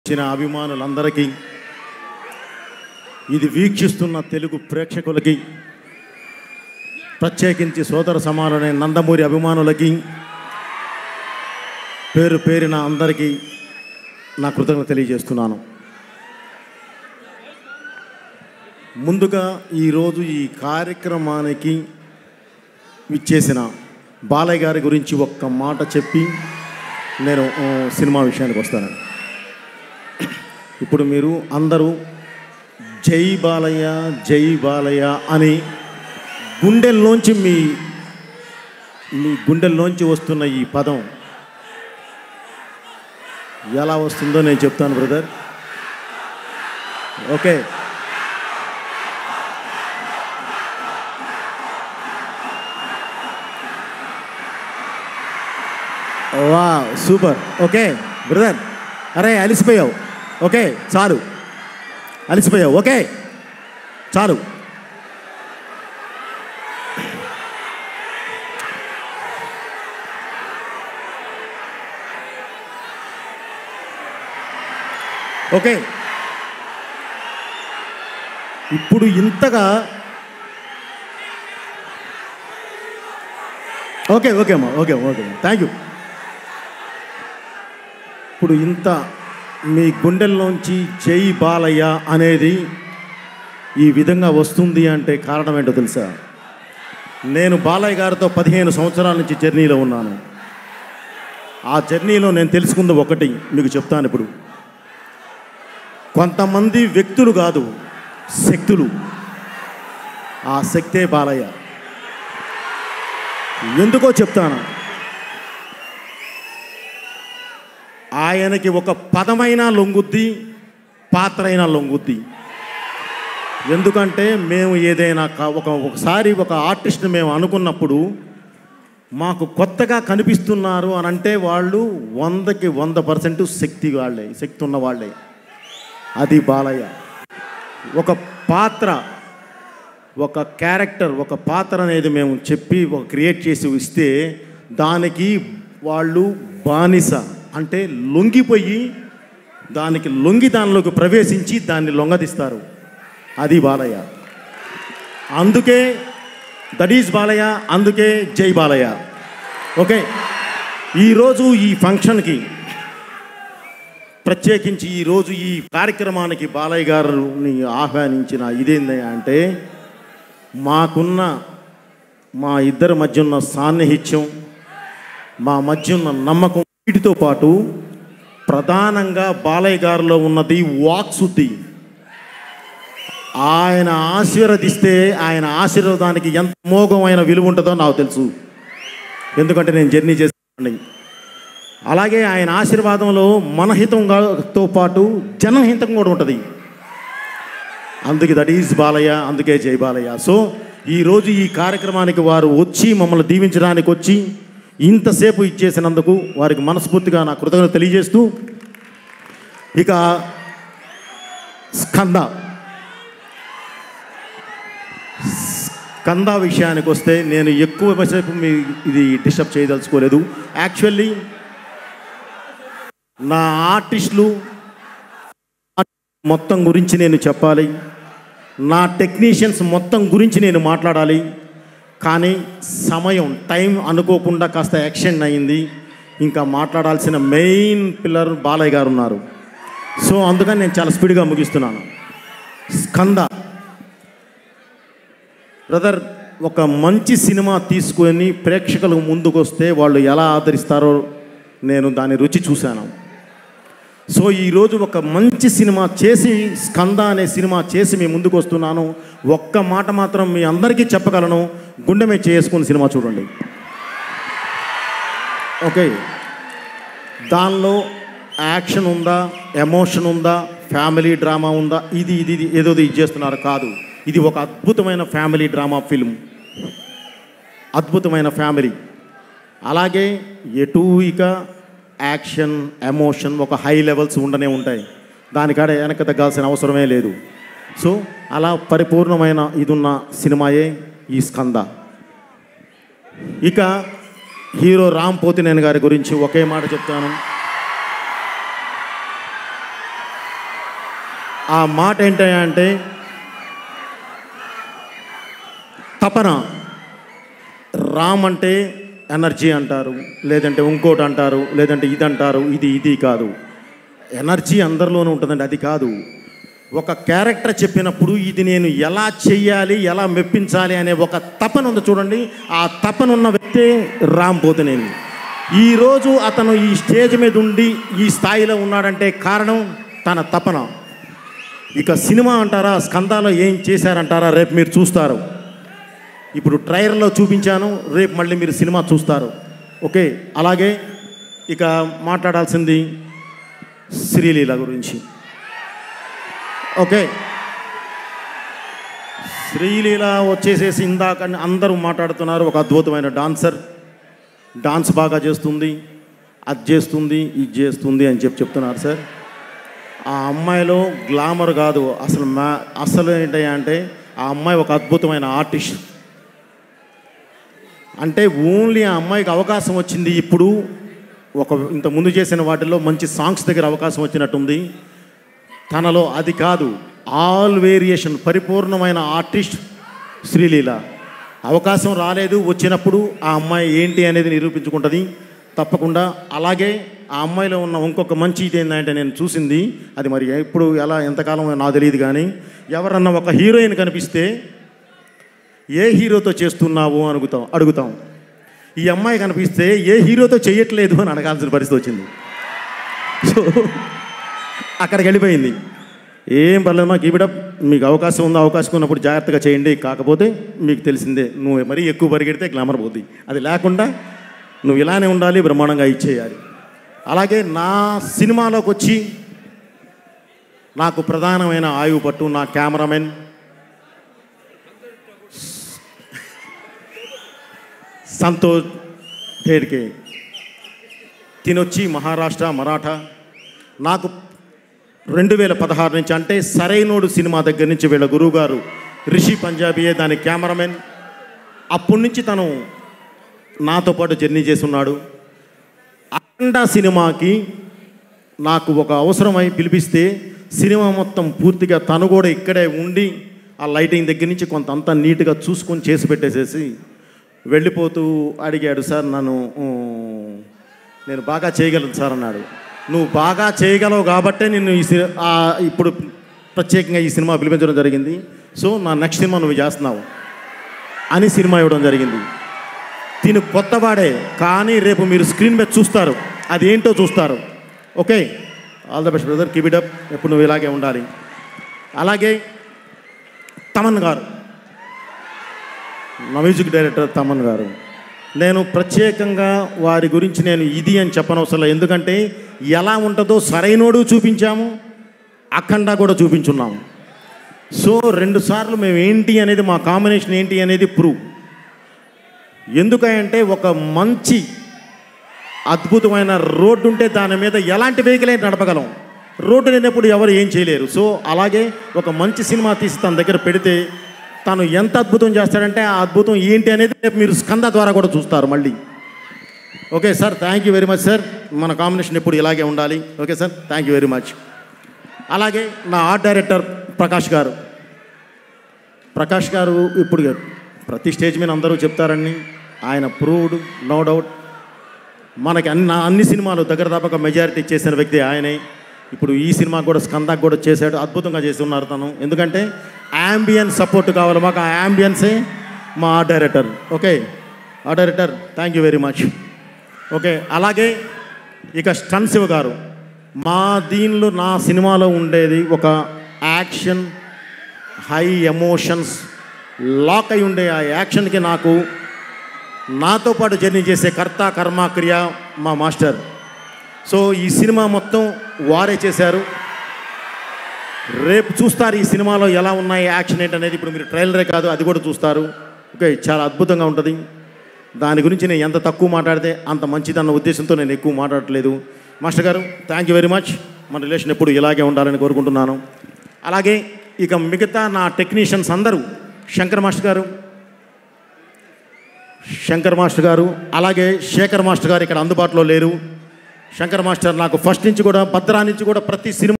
ఇచ్చిన అభిమానులందరికీ ఇది వీక్షిస్తున్న తెలుగు ప్రేక్షకులకి ప్రత్యేకించి సోదర సమానులైన నందమూరి అభిమానులకి పేరు పేరిన అందరికీ నా కృతజ్ఞత తెలియజేస్తున్నాను ముందుగా ఈరోజు ఈ కార్యక్రమానికి ఇచ్చేసిన బాలయ్య గారి గురించి ఒక్క మాట చెప్పి నేను ఆ, సినిమా విషయానికి వస్తాను ఇప్పుడు మీరు అందరూ జై బాలయ్య జై బాలయ్య అని గుండెల్లోంచి మీ మీ గుండెల్లోంచి వస్తున్న ఈ పదం ఎలా వస్తుందో నేను చెప్తాను బ్రదర్ ఓకే వా సూపర్ ఓకే బ్రదర్ అరే అలిసిపోయావు ఓకే చాలు అలిసిపోయావు ఓకే చాలు ఓకే ఇప్పుడు ఇంతగా ఓకే ఓకే అమ్మా ఓకే ఓకే థ్యాంక్ యూ ఇప్పుడు ఇంత మీ గుండెల్లోంచి జై బాలయ్య అనేది ఈ విధంగా వస్తుంది అంటే కారణం ఏంటో తెలుసా నేను బాలయ్య గారితో పదిహేను సంవత్సరాల నుంచి జర్నీలో ఉన్నాను ఆ జర్నీలో నేను తెలుసుకుంది ఒకటి మీకు చెప్తాను ఇప్పుడు కొంతమంది వ్యక్తులు కాదు శక్తులు ఆ శక్తే బాలయ్య ఎందుకో చెప్తాను ఆయనకి ఒక పదమైనా లొంగుద్ది పాత్ర అయినా లొంగుద్ది ఎందుకంటే మేము ఏదైనా క- ఒక ఒకసారి ఒక ఆర్టిస్ట్ని మేము అనుకున్నప్పుడు మాకు కొత్తగా కనిపిస్తున్నారు అని అంటే వాళ్ళు వందకి వంద పర్సెంట్ శక్తి వాళ్ళే శక్తి ఉన్న వాళ్ళే అది బాలయ్య ఒక పాత్ర ఒక క్యారెక్టర్ ఒక పాత్ర అనేది మేము చెప్పి ఒక క్రియేట్ చేసి ఇస్తే దానికి వాళ్ళు బానిస అంటే లొంగిపోయి దానికి లొంగి దానిలోకి ప్రవేశించి దాన్ని లొంగదీస్తారు అది బాలయ్య అందుకే దట్ ఈజ్ బాలయ్య అందుకే జై బాలయ్య ఓకే ఈరోజు ఈ ఫంక్షన్కి ప్రత్యేకించి ఈరోజు ఈ కార్యక్రమానికి బాలయ్య గారిని ఆహ్వానించిన ఇదేంది అంటే మాకున్న మా ఇద్దరి మధ్య ఉన్న సాన్నిహిత్యం మా మధ్య ఉన్న నమ్మకం వీటితో పాటు ప్రధానంగా బాలయ్య గారిలో ఉన్నది వాక్శుద్ధి ఆయన ఆశీర్వదిస్తే ఆయన ఆశీర్వాదానికి ఎంత మోఘమైన విలువ ఉంటుందో నాకు తెలుసు ఎందుకంటే నేను జర్నీ చేస్తాను అలాగే ఆయన ఆశీర్వాదంలో మనహితంతో పాటు జనహితం కూడా ఉంటుంది అందుకే దట్ ఈజ్ బాలయ్య అందుకే జై బాలయ్య సో ఈరోజు ఈ కార్యక్రమానికి వారు వచ్చి మమ్మల్ని దీవించడానికి వచ్చి ఇంతసేపు ఇచ్చేసినందుకు వారికి మనస్ఫూర్తిగా నా కృతజ్ఞత తెలియజేస్తూ ఇక స్కంద స్కంద విషయానికి వస్తే నేను ఎక్కువ సేపు మీ ఇది డిస్టర్బ్ చేయదలుచుకోలేదు యాక్చువల్లీ నా ఆర్టిస్టులు మొత్తం గురించి నేను చెప్పాలి నా టెక్నీషియన్స్ మొత్తం గురించి నేను మాట్లాడాలి కానీ సమయం టైం అనుకోకుండా కాస్త యాక్షన్ అయింది ఇంకా మాట్లాడాల్సిన మెయిన్ పిల్లర్ బాలయ్య గారు ఉన్నారు సో అందుకని నేను చాలా స్పీడ్గా ముగిస్తున్నాను స్కంద బ్రదర్ ఒక మంచి సినిమా తీసుకొని ప్రేక్షకుల ముందుకు వస్తే వాళ్ళు ఎలా ఆదరిస్తారో నేను దాని రుచి చూశాను సో ఈరోజు ఒక మంచి సినిమా చేసి స్కంద అనే సినిమా చేసి మీ ముందుకు వస్తున్నాను ఒక్క మాట మాత్రం మీ అందరికీ చెప్పగలను గుండె మీద చేసుకుని సినిమా చూడండి ఓకే దానిలో యాక్షన్ ఉందా ఎమోషన్ ఉందా ఫ్యామిలీ డ్రామా ఉందా ఇది ఇది ఇది ఏదో ఇది చేస్తున్నారు కాదు ఇది ఒక అద్భుతమైన ఫ్యామిలీ డ్రామా ఫిల్మ్ అద్భుతమైన ఫ్యామిలీ అలాగే ఎటు ఇక యాక్షన్ ఎమోషన్ ఒక హై లెవెల్స్ ఉండనే ఉంటాయి దానికాడ వెనక తగ్గాల్సిన అవసరమే లేదు సో అలా పరిపూర్ణమైన ఇదున్న సినిమాయే ఈ స్కంద ఇక హీరో రామ్ పోతినేని గారి గురించి ఒకే మాట చెప్తాను ఆ మాట ఏంటంటే తపన రామ్ అంటే ఎనర్జీ అంటారు లేదంటే ఇంకోటి అంటారు లేదంటే ఇది అంటారు ఇది ఇది కాదు ఎనర్జీ అందరిలోనూ ఉంటుందండి అది కాదు ఒక క్యారెక్టర్ చెప్పినప్పుడు ఇది నేను ఎలా చెయ్యాలి ఎలా మెప్పించాలి అనే ఒక తపన ఉంది చూడండి ఆ తపన ఉన్న వ్యక్తే రామ్ పోతనేని ఈరోజు అతను ఈ స్టేజ్ మీద ఉండి ఈ స్థాయిలో ఉన్నాడంటే కారణం తన తపన ఇక సినిమా అంటారా స్కందాలో ఏం చేశారంటారా రేపు మీరు చూస్తారు ఇప్పుడు ట్రైలర్లో చూపించాను రేపు మళ్ళీ మీరు సినిమా చూస్తారు ఓకే అలాగే ఇక మాట్లాడాల్సింది శ్రీలీల గురించి ఓకే శ్రీలీల వచ్చేసేసి ఇందాక అందరూ మాట్లాడుతున్నారు ఒక అద్భుతమైన డాన్సర్ డాన్స్ బాగా చేస్తుంది అది చేస్తుంది ఇది చేస్తుంది అని చెప్పి చెప్తున్నారు సార్ ఆ అమ్మాయిలో గ్లామర్ కాదు అసలు మా అసలు ఏంటి అంటే ఆ అమ్మాయి ఒక అద్భుతమైన ఆర్టిస్ట్ అంటే ఓన్లీ ఆ అమ్మాయికి అవకాశం వచ్చింది ఇప్పుడు ఒక ఇంత ముందు చేసిన వాటిల్లో మంచి సాంగ్స్ దగ్గర అవకాశం వచ్చినట్టుంది తనలో అది కాదు ఆల్ వేరియేషన్ పరిపూర్ణమైన ఆర్టిస్ట్ శ్రీలీల అవకాశం రాలేదు వచ్చినప్పుడు ఆ అమ్మాయి ఏంటి అనేది నిరూపించుకుంటుంది తప్పకుండా అలాగే ఆ అమ్మాయిలో ఉన్న ఇంకొక మంచి ఇది ఏంటంటే నేను చూసింది అది మరి ఎప్పుడు ఎలా ఎంతకాలం నాకు తెలియదు కానీ ఎవరన్నా ఒక హీరోయిన్ కనిపిస్తే ఏ హీరోతో చేస్తున్నావు అడుగుతాం అడుగుతాం ఈ అమ్మాయి కనిపిస్తే ఏ హీరోతో చేయట్లేదు అని అడగాల్సిన పరిస్థితి వచ్చింది సో అక్కడికి వెళ్ళిపోయింది ఏం పర్లేదు మాకు ఇవిడ మీకు అవకాశం ఉందో అవకాశం ఉన్నప్పుడు జాగ్రత్తగా చేయండి కాకపోతే మీకు తెలిసిందే నువ్వు మరీ ఎక్కువ పరిగెడితే గ్లామర్ పోద్ది అది లేకుండా నువ్వు ఇలానే ఉండాలి బ్రహ్మాండంగా ఇచ్చేయాలి అలాగే నా సినిమాలోకి వచ్చి నాకు ప్రధానమైన ఆయువు పట్టు నా కెమెరామెన్ సంతోష్ ఢేడ్కే తినొచ్చి మహారాష్ట్ర మరాఠా నాకు రెండు వేల పదహారు నుంచి అంటే సరైనోడు సినిమా దగ్గర నుంచి వీళ్ళ గురువుగారు రిషి పంజాబీయే దాని కెమెరామెన్ అప్పటి నుంచి తను నాతో పాటు జర్నీ చేసి ఉన్నాడు అఖండ సినిమాకి నాకు ఒక అవసరమై పిలిపిస్తే సినిమా మొత్తం పూర్తిగా తను కూడా ఇక్కడే ఉండి ఆ లైటింగ్ దగ్గర నుంచి కొంత అంతా నీట్గా చూసుకొని చేసి పెట్టేసేసి వెళ్ళిపోతూ అడిగాడు సార్ నన్ను "ఊ, నేను బాగా చేయగలను సార్ అన్నాడు నువ్వు బాగా చేయగలవు కాబట్టే నిన్ను ఈ సి- ఆ ఇప్పుడు ప్రత్యేకంగా ఈ సినిమా పిలిపించడం జరిగింది సో నా నెక్స్ట్ సినిమా నువ్వు చేస్తున్నావు అని సినిమా ఇవ్వడం జరిగింది తిను కొత్తవాడే కానీ రేపు మీరు స్క్రీన్ మీద చూస్తారు అది ఏంటో చూస్తారు okay all the best brother keep it up ఎప్పుడు నువ్వు ఇలాగే ఉండాలి అలాగే తమన్ గారు నా మ్యూజిక్ డైరెక్టర్ తమన్ గారు నేను ప్రత్యేకంగా వారి గురించి నేను ఇది అని చెప్పనవసరం లేదు ఎందుకంటే ఎలా ఉంటుందో సరైనోడు చూపించాము అఖండ కూడా చూపించున్నాము సో రెండు సార్లు మేము ఏంటి అనేది మా కాంబినేషన్ ఏంటి అనేది ప్రూవ్ ఎందుకంటే ఒక మంచి అద్భుతమైన రోడ్డు ఉంటే దాని మీద ఎలాంటి వెహికల్ అయినా నడపగలం రోడ్డు లేనప్పుడు ఎవరు ఏం చేయలేరు సో అలాగే ఒక మంచి సినిమా తీసి తన దగ్గర పెడితే తను ఎంత అద్భుతం చేస్తాడంటే ఆ అద్భుతం ఏంటి అనేది రేపు మీరు స్కంద ద్వారా కూడా చూస్తారు మళ్ళీ okay sir thank you very much sir మన కాంబినేషన్ ఎప్పుడు ఇలాగే ఉండాలి okay sir thank you very much అలాగే నా ఆర్ట్ డైరెక్టర్ ప్రకాష్ గారు ప్రకాష్ గారు ఇప్పుడు ప్రతి స్టేజ్ మీద అందరూ చెప్తారని ఆయన ప్రూవ్డ్ నో డౌట్ మనకి అన్ని అన్ని సినిమాలు దగ్గర దాపక మెజారిటీ చేసిన వ్యక్తి ఆయనే ఇప్పుడు ఈ సినిమా కూడా స్కందాకు కూడా చేశాడు అద్భుతంగా చేసి ఉన్నారు తను ఎందుకంటే యాంబియన్స్ సపోర్ట్ కావాలి మాకు ఆ యాంబియన్సే మా art director okay art director thank you very much okay అలాగే ఇక స్టన్ శివ గారు మా దీనిలో నా సినిమాలో ఉండేది ఒక యాక్షన్ హై ఎమోషన్స్ లాక్ అయి ఉండే ఆ యాక్షన్కి నాకు నాతో పాటు జర్నీ చేసే కర్త కర్మ క్రియ మా మాస్టర్ సో ఈ సినిమా మొత్తం వారే చేశారు రేపు చూస్తారు ఈ సినిమాలో ఎలా ఉన్నాయి యాక్షన్ ఏంటి అనేది ఇప్పుడు మీరు ట్రైలరే కాదు అది కూడా చూస్తారు ఓకే చాలా అద్భుతంగా ఉంటుంది దాని గురించి నేను ఎంత తక్కువ మాట్లాడితే అంత మంచిదన్న ఉద్దేశంతో నేను ఎక్కువ మాట్లాడట్లేదు మాస్టర్ గారు థ్యాంక్ యూ వెరీ మచ్ మన రిలేషన్ ఎప్పుడు ఇలాగే ఉండాలని కోరుకుంటున్నాను అలాగే ఇక మిగతా నా టెక్నీషియన్స్ అందరూ శంకర్ మాస్టర్ గారు శంకర్ మాస్టర్ గారు అలాగే శేఖర్ మాస్టర్ గారు ఇక్కడ అందుబాటులో లేరు శంకర్ మాస్టర్ నాకు ఫస్ట్ నుంచి కూడా భద్రా నుంచి కూడా ప్రతి సినిమా